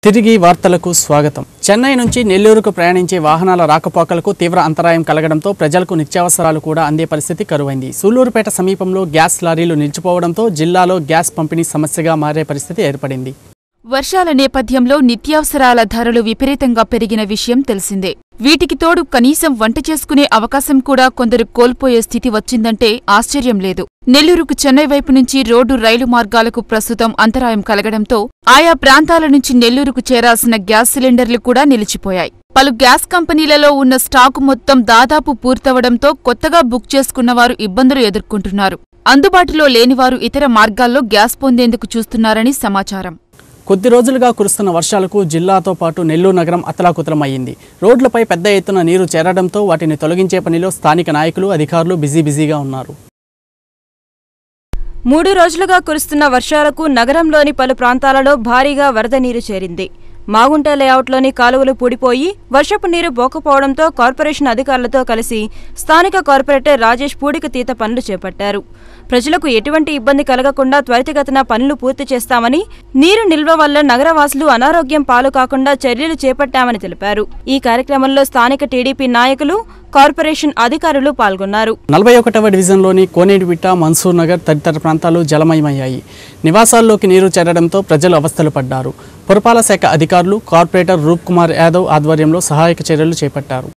తిరిగి వార్తలకు స్వాగతం చెన్నై నుంచి నెల్లూరుకు ప్రయాణించే వాహనాల రాకపోకలకు తీవ్ర అంతరాయం కలగడంతో ప్రజలకు నిత్యావసరాలు కూడా అందే పరిస్థితి కరువైంది సూలూరుపేట సమీపంలో గ్యాస్ లారీలు నిలిచిపోవడంతో జిల్లాలో గ్యాస్ పంపిణీ సమస్యగా మారే పరిస్థితి ఏర్పడింది వర్షాల నేపథ్యంలో నిత్యావసరాల ధరలు విపరీతంగా పెరిగిన విషయం తెలిసిందే వీటికి తోడు కనీసం వంట చేసుకునే అవకాశం కూడా కొందరు కోల్పోయే స్థితి వచ్చిందంటే ఆశ్చర్యం లేదు నెల్లూరుకు చెన్నై వైపు నుంచి రోడ్డు రైలు మార్గాలకు ప్రస్తుతం అంతరాయం కలగడంతో ఆయా ప్రాంతాల నుంచి నెల్లూరుకు చేరాల్సిన గ్యాస్ సిలిండర్లు కూడా నిలిచిపోయాయి పలు గ్యాస్ కంపెనీలలో ఉన్న స్టాకు మొత్తం దాదాపు పూర్తవడంతో కొత్తగా బుక్ చేసుకున్నవారు ఇబ్బందులు ఎదుర్కొంటున్నారు అందుబాటులో లేనివారు ఇతర మార్గాల్లో గ్యాస్ పొందేందుకు చూస్తున్నారని సమాచారం కొద్ది రోజులుగా కురుస్తున్న వర్షాలకు జిల్లాతో పాటు నెల్లూరు నగరం అతలాకుతలమయ్యింది రోడ్లపై పెద్ద ఎత్తున నీరు చేరడంతో వాటిని తొలగించే పనిలో స్థానిక నాయకులు అధికారులు బిజీ బిజీగా ఉన్నారు మూడు రోజులుగా కురుస్తున్న వర్షాలకు నగరంలోని పలు ప్రాంతాలలో భారీగా వరద నీరు చేరింది మాగుంట లేఅవుట్లోని కాలువలు పూడిపోయి వర్షపు నీరు పోకపోవడంతో కార్పొరేషన్ అధికారులతో కలిసి స్థానిక కార్పొరేటర్ రాజేష్ పూడిక తీత పనులు చేపట్టారు ప్రజలకు ఎటువంటి ఇబ్బంది కలగకుండా త్వరితగతిన పనులు పూర్తి చేస్తామని నీరు నిల్వ వల్ల నగరవాసులు అనారోగ్యం పాలు కాకుండా చర్యలు చేపట్టామని తెలిపారు ఈ కార్యక్రమంలో స్థానిక టీడీపీ నాయకులు కార్పొరేషన్ అధికారులు పాల్గొన్నారు నలభై ఒకటవ డివిజన్లోని కోనేటివిట్ట మన్సూర్ నగర్ తదితర ప్రాంతాలు జలమయమయ్యాయి నివాసాల్లోకి నీరు చేరడంతో ప్రజలు అవస్థలు పడ్డారు పురపాలక శాఖ అధికారులు కార్పొరేటర్ రూప్ కుమార్ యాదవ్ ఆధ్వర్యంలో సహాయక చర్యలు చేపట్టారు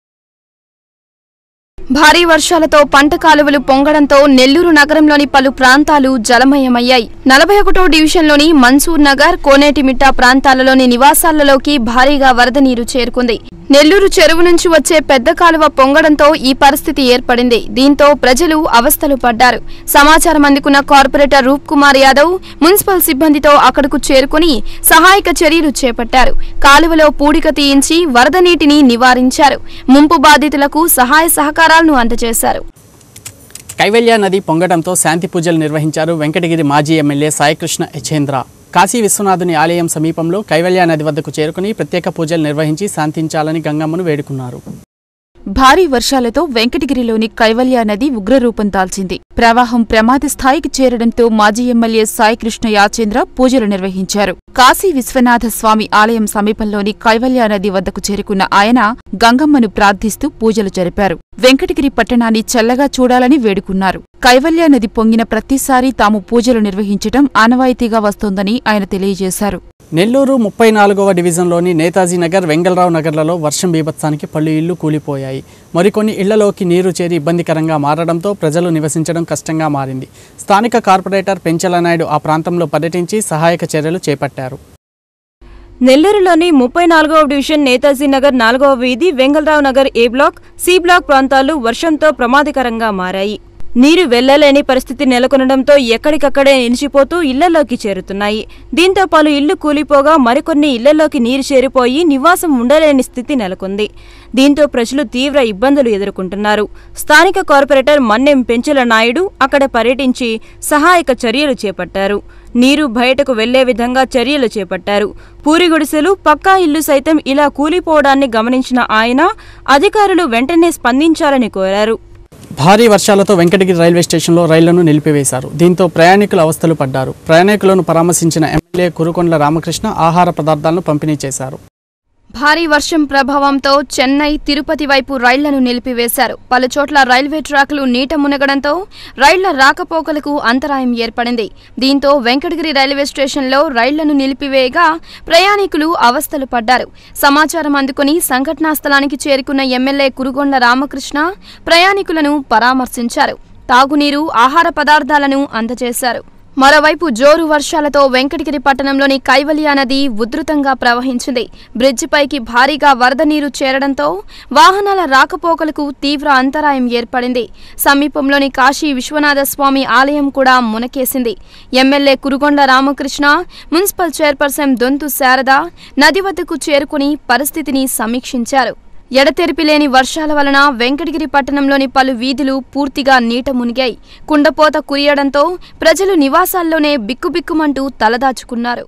భారీ వర్షాలతో పంట కాలువలు పొంగడంతో నెల్లూరు నగరంలోని పలు ప్రాంతాలు జలమయమయ్యాయి నలభై ఒకటో డివిజన్లోని మన్సూర్ నగర్ కోనేటిమిట్ట ప్రాంతాలలోని నివాసాలలోకి భారీగా వరద నీరు చేరుకుంది నెల్లూరు చెరువు నుంచి వచ్చే పెద్ద కాలువ పొంగడంతో ఈ పరిస్థితి ఏర్పడింది దీంతో ప్రజలు అవస్థలు పడ్డారు సమాచారం అందుకున్న కార్పొరేటర్ రూప్ కుమార్ యాదవ్ మున్సిపల్ సిబ్బందితో అక్కడకు చేరుకుని సహాయక చర్యలు చేపట్టారు కాలువలో పూడిక తీయించి వరద నీటిని నివారించారు ముంపు బాధితులకు సహాయ సహకారాలను అందజేశారు కైవల్య నది పొంగడంతో శాంతి పూజలు నిర్వహించారు వెంకటగిరి మాజీ ఎమ్మెల్యే సాయికృష్ణ యచేంద్ర కాశీ విశ్వనాథుని ఆలయం సమీపంలో కైవల్య నది వద్దకు చేరుకుని ప్రత్యేక పూజలు నిర్వహించి శాంతించాలని గంగమ్మను వేడుకున్నారు భారీ వర్షాలతో వెంకటగిరిలోని కైవల్య నది ఉగ్రరూపం దాల్చింది ప్రవాహం ప్రమాద స్థాయికి చేరడంతో మాజీ ఎమ్మెల్యే సాయికృష్ణ యాచేంద్ర పూజలు నిర్వహించారు కాశీ విశ్వనాథ స్వామి ఆలయం సమీపంలోని కైవల్య నది వద్దకు చేరుకున్న ఆయన గంగమ్మను ప్రార్థిస్తూ పూజలు జరిపారు వెంకటగిరి పట్టణాన్ని చల్లగా చూడాలని వేడుకున్నారు కైవల్య నది పొంగిన ప్రతిసారీ తాము పూజలు నిర్వహించటం ఆనవాయితీగా వస్తోందని ఆయన తెలియజేశారు నెల్లూరు ముప్పై నాలుగవ డివిజన్లోని నేతాజీ నగర్ వెంగళరావు నగర్లలో వర్షం బీభత్సానికి పలు ఇళ్లు కూలిపోయాయి మరికొన్ని ఇళ్లలోకి నీరు చేరి ఇబ్బందికరంగా మారడంతో ప్రజలు నివసించడం కష్టంగా మారింది స్థానిక కార్పొరేటర్ పెంచల నాయుడు ఆ ప్రాంతంలో పర్యటించి సహాయక చర్యలు చేపట్టారు నెల్లూరులోని ముప్పై నాలుగవ డివిజన్ నేతాజీ నగర్ నాలుగవ వీధి Vengalarao Nagar A block C block ప్రాంతాలు వర్షంతో ప్రమాదకరంగా మారాయి నీరు వెళ్లలేని పరిస్థితి నెలకొనడంతో ఎక్కడికక్కడే నిలిచిపోతూ ఇళ్లలోకి చేరుతున్నాయి దీంతో పలు ఇళ్లు కూలిపోగా మరికొన్ని ఇళ్లలోకి నీరు చేరిపోయి నివాసం ఉండలేని స్థితి నెలకొంది దీంతో ప్రజలు తీవ్ర ఇబ్బందులు ఎదుర్కొంటున్నారు స్థానిక కార్పొరేటర్ మన్నెం పెంచుల నాయుడు అక్కడ పర్యటించి సహాయక చర్యలు చేపట్టారు నీరు బయటకు వెళ్లే విధంగా చర్యలు చేపట్టారు పూరి గుడిసెలు పక్కా ఇల్లు సైతం ఇలా కూలిపోవడాన్ని గమనించిన ఆయన అధికారులు వెంటనే స్పందించాలని కోరారు భారీ వర్షాలతో వెంకటగిరి రైల్వే స్టేషన్లో రైళ్లను నిలిపివేశారు దీంతో ప్రయాణికులు అవస్థలు పడ్డారు ప్రయాణికులను పరామర్శించిన ఎమ్మెల్యే కురుకొండల రామకృష్ణ ఆహార పదార్థాలను పంపిణీ చేశారు భారీ వర్షం ప్రభావంతో చెన్నై తిరుపతి వైపు రైళ్లను నిలిపివేశారు పలుచోట్ల రైల్వే ట్రాకులు నీట మునగడంతో రైళ్ల రాకపోకలకు అంతరాయం ఏర్పడింది దీంతో వెంకటగిరి రైల్వే స్టేషన్లో రైళ్లను నిలిపివేయగా ప్రయాణికులు అవస్థలు పడ్డారు సమాచారం అందుకుని సంఘటనా స్థలానికి చేరుకున్న ఎమ్మెల్యే కురుగొండ రామకృష్ణ ప్రయాణికులను పరామర్శించారు తాగునీరు ఆహార పదార్థాలను అందజేశారు మరోవైపు జోరు వర్షాలతో వెంకటగిరి పట్టణంలోని కైవల్య నది ఉధృతంగా ప్రవహించింది బ్రిడ్జిపైకి భారీగా వరద నీరు చేరడంతో వాహనాల రాకపోకలకు తీవ్ర అంతరాయం ఏర్పడింది సమీపంలోని కాశీ విశ్వనాథ స్వామి ఆలయం కూడా మునకేసింది MLA Kurugonda Ramakrishna municipal chairperson Dontu Sharada నది వద్దకు చేరుకుని పరిస్థితిని సమీక్షించారు ఎడతెరిపి లేని వర్షాల వలన వెంకటగిరి పట్టణంలోని పలు వీధులు పూర్తిగా నీట మునిగాయి కుండపోత కురియడంతో ప్రజలు నివాసాల్లోనే బిక్కుబిక్కుమంటూ తలదాచుకున్నారు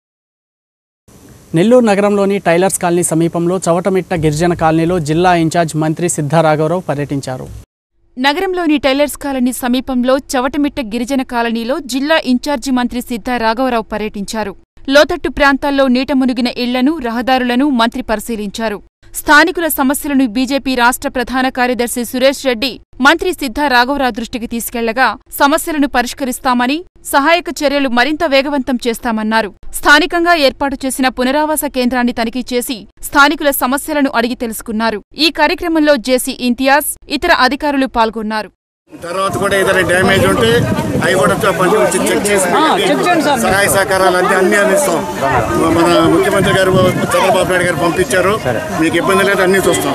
నెల్లూరు నగరంలోని టైలర్స్ కాలనీ సమీపంలో చవటమిట్ట గిరిజన కాలనీలో జిల్లా ఇన్ఛార్జ్ మంత్రి సిద్ధారాఘవరావు పర్యటించారు నగరంలోని టైలర్స్ కాలనీ సమీపంలో చవటమిట్ట గిరిజన కాలనీలో జిల్లా ఇన్ఛార్జి మంత్రి సిద్ధా రాఘవరావు పర్యటించారు లోతట్టు ప్రాంతాల్లో నీట మునిగిన ఇళ్లను రహదారులను మంత్రి పరిశీలించారు స్థానికుల సమస్యలను బీజేపీ రాష్ట్ర ప్రధాన కార్యదర్శి సురేష్ రెడ్డి మంత్రి సిద్ధా రాఘవరావు దృష్టికి తీసుకెళ్లగా సమస్యలను పరిష్కరిస్తామని సహాయక చర్యలు మరింత వేగవంతం చేస్తామన్నారు స్థానికంగా ఏర్పాటు చేసిన పునరావాస కేంద్రాన్ని తనిఖీ చేసి స్థానికుల సమస్యలను అడిగి తెలుసుకున్నారు ఈ కార్యక్రమంలో జేసీ ఇంతియాజ్ ఇతర అధికారులు పాల్గొన్నారు తర్వాత కూడా ఏదైనా డ్యామేజ్ ఉంటే అవి కూడా కొంచెం వచ్చి చెక్ చేసి సహాయ సహకారాలు అన్ని అన్ని అందిస్తాం మన ముఖ్యమంత్రి గారు చంద్రబాబు నాయుడు గారు పంపించారు మీకు ఇబ్బంది లేదు అన్ని చూస్తాం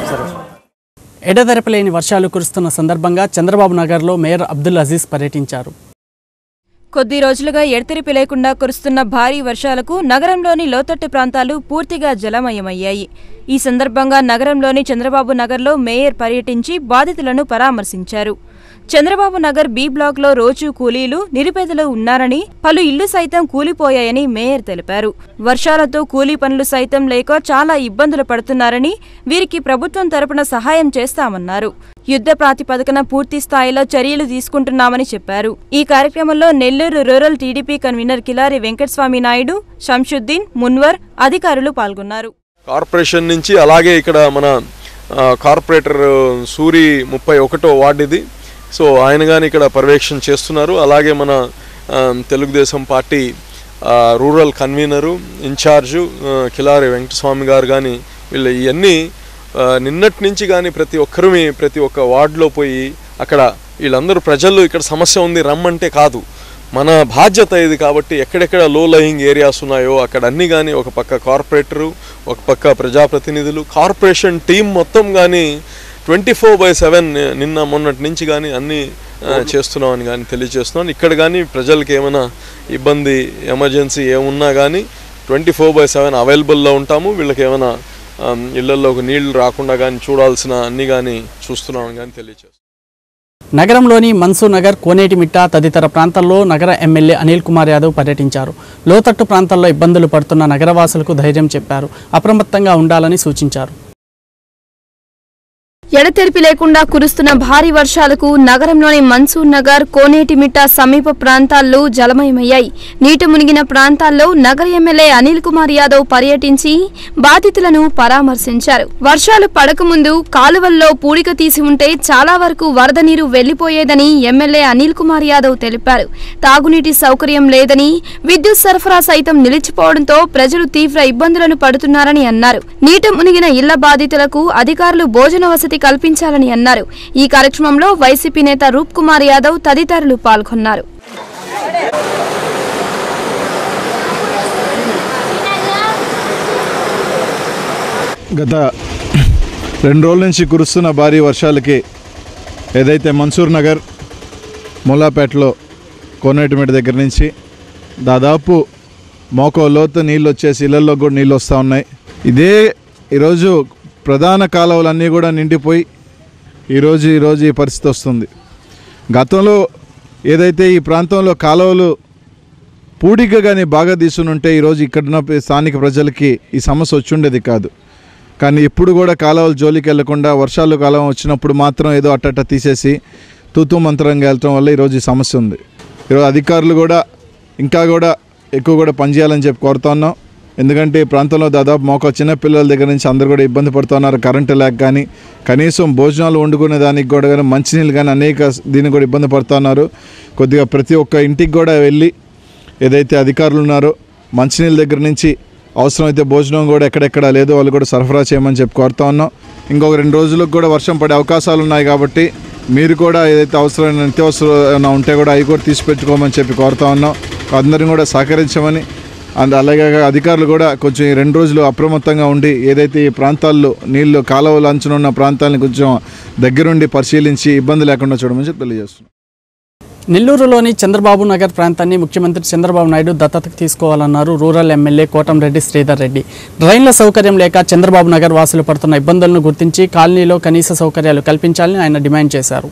ఎడతెరపలేని వర్షాలు కురుస్తున్న సందర్భంగా చంద్రబాబు నగర్లో మేయర్ అబ్దుల్ అజీజ్ పర్యటించారు కొద్ది రోజులుగా ఎడతెరిపి లేకుండా కురుస్తున్న భారీ వర్షాలకు నగరంలోని లోతట్టు ప్రాంతాలు పూర్తిగా జలమయమయ్యాయి ఈ సందర్భంగా నగరంలోని చంద్రబాబు నగర్లో మేయర్ పర్యటించి బాధితులను పరామర్శించారు చంద్రబాబు నగర్ బి బ్లాక్లో రోజు కూలీలు నిరుపేదలు ఉన్నారని పలు ఇళ్లు సైతం కూలిపోయాయని మేయర్ తెలిపారు వర్షాలతో కూలీ పనులు సైతం లేక చాలా ఇబ్బందులు పడుతున్నారని వీరికి ప్రభుత్వం తరపున సహాయం చేస్తామన్నారు యుద్ధ ప్రాతిపదికన పూర్తి స్థాయిలో చర్యలు తీసుకుంటున్నామని చెప్పారు ఈ కార్యక్రమంలో Nellore rural TDP convener Kilari Venkataswamy Naidu Shamshuddin Munwar అధికారులు పాల్గొన్నారు కార్పొరేషన్ నుంచి అలాగే ఇక్కడ మన ఆ, కార్పొరేటర్ సూరి ముప్పై ఒకటో వార్డు ఇది సో ఆయన కానీ ఇక్కడ పర్యవేక్షణ చేస్తున్నారు అలాగే మన ఆ, తెలుగుదేశం పార్టీ ఆ, రూరల్ కన్వీనరు ఇన్ఛార్జు ఆ, కిలారి వెంకటస్వామి గారు కానీ వీళ్ళు ఇవన్నీ ఆ, నిన్నటి నుంచి కానీ ప్రతి ఒక్కరిమి ప్రతి ఒక్క వార్డులో పోయి అక్కడ వీళ్ళందరూ ప్రజలు ఇక్కడ సమస్య ఉంది రమ్మంటే కాదు మన బాధ్యత ఇది కాబట్టి ఎక్కడెక్కడ లో లయింగ్ ఏరియాస్ ఉన్నాయో అక్కడ అన్ని కానీ ఒక పక్క కార్పొరేటరు ఒక పక్క ప్రజాప్రతినిధులు కార్పొరేషన్ టీం మొత్తం కానీ ట్వంటీ ఫోర్ బై సెవెన్ నిన్న మొన్నటి నుంచి కానీ అన్ని ఆ, చేస్తున్నామని కానీ తెలియజేస్తున్నాను ఇక్కడ కానీ ప్రజలకి ఏమైనా ఇబ్బంది ఎమర్జెన్సీ ఏమున్నా కానీ ట్వంటీ ఫోర్ బై సెవెన్ అవైలబుల్లో ఉంటాము వీళ్ళకి ఏమైనా ఆమ్, ఇళ్లలోకి నీళ్లు రాకుండా కానీ చూడాల్సిన అన్ని కానీ చూస్తున్నామని కానీ తెలియజేస్తున్నాను నగరంలోని మన్సూర్ నగర్ కోనేటిమిట్ట తదితర ప్రాంతాల్లో నగర ఎమ్మెల్యే అనిల్ కుమార్ యాదవ్ పర్యటించారు లోతట్టు ప్రాంతాల్లో ఇబ్బందులు పడుతున్న నగరవాసులకు ధైర్యం చెప్పారు అప్రమత్తంగా ఉండాలని సూచించారు ఎడతెరిపి లేకుండా కురుస్తున్న భారీ వర్షాలకు నగరంలోని మన్సూర్ నగర్ కోనేటిమిట్ట సమీప ప్రాంతాల్లో జలమయమయ్యాయి నీట మునిగిన ప్రాంతాల్లో నగర ఎమ్మెల్యే అనిల్ కుమార్ యాదవ్ పర్యటించి బాధితులను పరామర్శించారు వర్షాలు పడకముందు కాలువల్లో పూడిక తీసి ఉంటే చాలా వరకు వరద నీరు వెళ్లిపోయేదని ఎమ్మెల్యే అనిల్ కుమార్ యాదవ్ తెలిపారు తాగునీటి సౌకర్యం లేదని విద్యుత్ సరఫరా సైతం నిలిచిపోవడంతో ప్రజలు తీవ్ర ఇబ్బందులను పడుతున్నారని అన్నారు నీట మునిగిన ఇళ్ల బాధితులకు అధికారులు భోజన వసతి కల్పించాలని అన్నారు ఈ కార్యక్రమంలో వైసీపీ నేత రూప్ కుమార్ యాదవ్ తదితరులు పాల్గొన్నారు గత రెండు రోజుల నుంచి కురుస్తున్న భారీ వర్షాలకి ఏదైతే మన్సూర్ నగర్ ముల్లాపేటలో కోనేటిమిటి దగ్గర నుంచి దాదాపు మోకో లోతు నీళ్ళు వచ్చేసి ఇళ్లలో కూడా నీళ్ళు వస్తూ ఉన్నాయి ఇదే ఈరోజు ప్రధాన కాలువలన్నీ కూడా నిండిపోయి ఈరోజు ఈరోజు ఈ పరిస్థితి వస్తుంది గతంలో ఏదైతే ఈ ప్రాంతంలో కాలువలు పూడిక కానీ బాగా తీసునుంటే ఈరోజు ఇక్కడున్న ప్ర- స్థానిక ప్రజలకి ఈ సమస్య వచ్చి ఉండేది కాదు కానీ ఇప్పుడు కూడా కాలువలు జోలికి వెళ్లకుండా వర్షాలు కాలం వచ్చినప్పుడు మాత్రం ఏదో అట్టట్ట తీసేసి తూతూ మంత్రంగా వెళ్ళటం వల్ల ఈరోజు ఈ సమస్య ఉంది ఈరోజు అధికారులు కూడా ఇంకా కూడా ఎక్కువ కూడా పనిచేయాలని చెప్పి కోరుతా ఉన్నాం ఎందుకంటే ఈ ప్రాంతంలో దాదాపు మోక చిన్న పిల్లల దగ్గర నుంచి అందరూ కూడా ఇబ్బంది పడుతున్నారు కరెంటు లేక కానీ కనీసం భోజనాలు వండుకునే దానికి కూడా కానీ మంచినీళ్ళు కానీ అనేక దీనికి కూడా ఇబ్బంది పడుతున్నారు కొద్దిగా ప్రతి ఒక్క ఇంటికి కూడా వెళ్ళి ఏదైతే అధికారులు ఉన్నారో మంచినీళ్ళ దగ్గర నుంచి అవసరమైతే భోజనం కూడా ఎక్కడెక్కడ లేదో వాళ్ళు కూడా సరఫరా చేయమని చెప్పి కోరుతా ఉన్నాం ఇంకొక రెండు రోజులకు కూడా వర్షం పడే అవకాశాలు ఉన్నాయి కాబట్టి మీరు కూడా ఏదైతే అవసరమైన నిత్యావసరం ఏమైనా ఉంటే కూడా అవి కూడా తీసి పెట్టుకోమని చెప్పి కోరుతా ఉన్నాం అందరిని కూడా సహకరించమని అండ్ అలాగే అధికారులు కూడా కొంచెం ఈ రెండు రోజులు అప్రమత్తంగా ఉండి ఏదైతే ఈ ప్రాంతాల్లో నీళ్లు కాలువలు అంచున ఉన్న ప్రాంతాలను కొంచెం దగ్గరుండి పరిశీలించి ఇబ్బంది లేకుండా చూడమని చెప్పి తెలియజేస్తున్నాం నెల్లూరులోని చంద్రబాబు నగర్ ప్రాంతాన్ని ముఖ్యమంత్రి చంద్రబాబు నాయుడు దత్తతకు తీసుకోవాలన్నారు రూరల్ ఎమ్మెల్యే కోటంరెడ్డి శ్రీధర్ రెడ్డి డ్రైన్ల సౌకర్యం లేక చంద్రబాబు నగర్ వాసులు పడుతున్న ఇబ్బందులను గుర్తించి కాలనీలో కనీస సౌకర్యాలు కల్పించాలని ఆయన డిమాండ్ చేశారు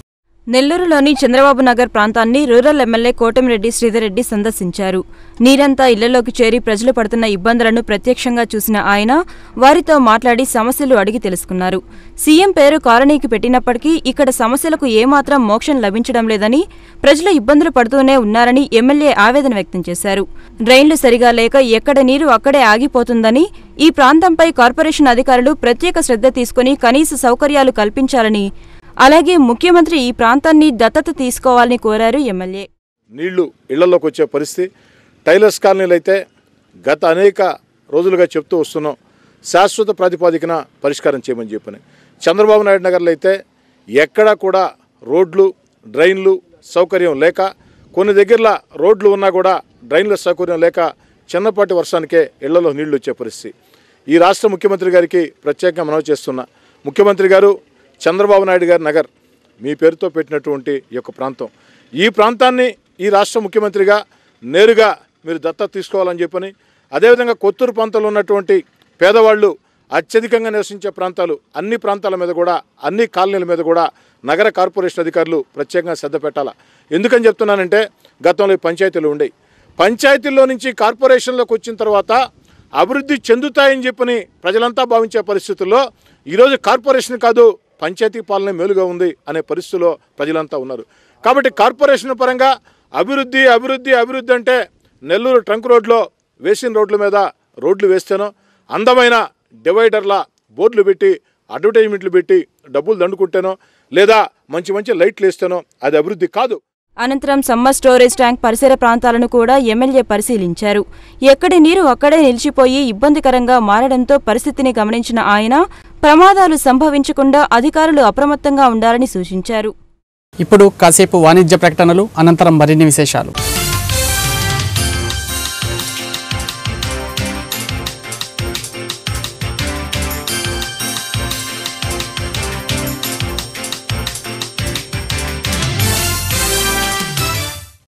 నెల్లూరులోని చంద్రబాబు నగర్ ప్రాంతాన్ని రూరల్ ఎమ్మెల్యే కోటమిరెడ్డి శ్రీధర్రెడ్డి సందర్శించారు నీరంతా ఇళ్లలోకి చేరి ప్రజలు పడుతున్న ఇబ్బందులను ప్రత్యక్షంగా చూసిన ఆయన వారితో మాట్లాడి సమస్యలు అడిగి తెలుసుకున్నారు సీఎం పేరు కాలనీకి పెట్టినప్పటికీ ఇక్కడ సమస్యలకు ఏమాత్రం మోక్షం లభించడం లేదని ప్రజలు ఇబ్బందులు పడుతూనే ఉన్నారని ఎమ్మెల్యే ఆవేదన వ్యక్తం చేశారు డ్రైన్లు సరిగా లేక ఎక్కడ నీరు అక్కడే ఆగిపోతుందని ఈ ప్రాంతంపై కార్పొరేషన్ అధికారులు ప్రత్యేక శ్రద్ధ తీసుకుని కనీస సౌకర్యాలు కల్పించాలని అలాగే ముఖ్యమంత్రి ఈ ప్రాంతాన్ని దత్తత తీసుకోవాలని కోరారు ఎమ్మెల్యే నీళ్లు ఇళ్లలోకి వచ్చే పరిస్థితి టైలర్స్ కాలనీలు అయితే గత అనేక రోజులుగా చెప్తూ వస్తున్నాం శాశ్వత ప్రాతిపాదికన పరిష్కారం చేయమని చెప్పని చంద్రబాబు నాయుడు నగర్లో అయితే ఎక్కడా కూడా రోడ్లు డ్రైన్లు సౌకర్యం లేక కొన్ని దగ్గరలో రోడ్లు ఉన్నా కూడా డ్రైన్ల సౌకర్యం లేక చిన్నపాటి వర్షానికే ఇళ్లలో నీళ్లు వచ్చే పరిస్థితి ఈ రాష్ట్ర ముఖ్యమంత్రి గారికి ప్రత్యేకంగా మనవి చేస్తున్నా ముఖ్యమంత్రి గారు చంద్రబాబు నాయుడు గారి నగర్ మీ పేరుతో పెట్టినటువంటి ఈ యొక్క ప్రాంతం ఈ ప్రాంతాన్ని ఈ రాష్ట్ర ముఖ్యమంత్రిగా నేరుగా మీరు దత్తత తీసుకోవాలని చెప్పని అదేవిధంగా కొత్తూరు ప్రాంతంలో ఉన్నటువంటి పేదవాళ్ళు అత్యధికంగా నివసించే ప్రాంతాలు అన్ని ప్రాంతాల మీద కూడా అన్ని కాలనీల మీద కూడా నగర కార్పొరేషన్ అధికారులు ప్రత్యేకంగా శ్రద్ధ పెట్టాలా ఎందుకని చెప్తున్నానంటే గతంలో ఈ పంచాయతీలు ఉండేవి పంచాయతీల్లో నుంచి కార్పొరేషన్లోకి వచ్చిన తర్వాత అభివృద్ధి చెందుతాయని చెప్పని ప్రజలంతా భావించే పరిస్థితుల్లో ఈరోజు కార్పొరేషన్ కాదు పంచాయతీ పాలన మేలుగా ఉంది అనే పరిస్థితిలో ప్రజలంతా ఉన్నారు కాబట్టి కార్పొరేషన్ పరంగా అభివృద్ధి అభివృద్ధి అభివృద్ధి అంటే నెల్లూరు ట్రంక్ రోడ్లో వేసిన రోడ్ల మీద రోడ్లు వేస్తేనో అందమైన డివైడర్ల బోర్డులు పెట్టి అడ్వర్టైజ్మెంట్లు పెట్టి డబ్బులు దండుకుంటేనో లేదా మంచి మంచి లైట్లు వేస్తేనో అది అభివృద్ధి కాదు అనంతరం సమ్మర్ స్టోరేజ్ ట్యాంక్ పరిసర ప్రాంతాలను కూడా ఎమ్మెల్యే పరిశీలించారు ఎక్కడి నీరు అక్కడే నిలిచిపోయి ఇబ్బందికరంగా మారడంతో పరిస్థితిని గమనించిన ఆయన ప్రమాదాలు సంభవించకుండా అధికారులు అప్రమత్తంగా ఉండాలని సూచించారు ఇప్పుడు కాసేపు వాణిజ్య ప్రకటనలు అనంతరం మరిన్ని విశేషాలు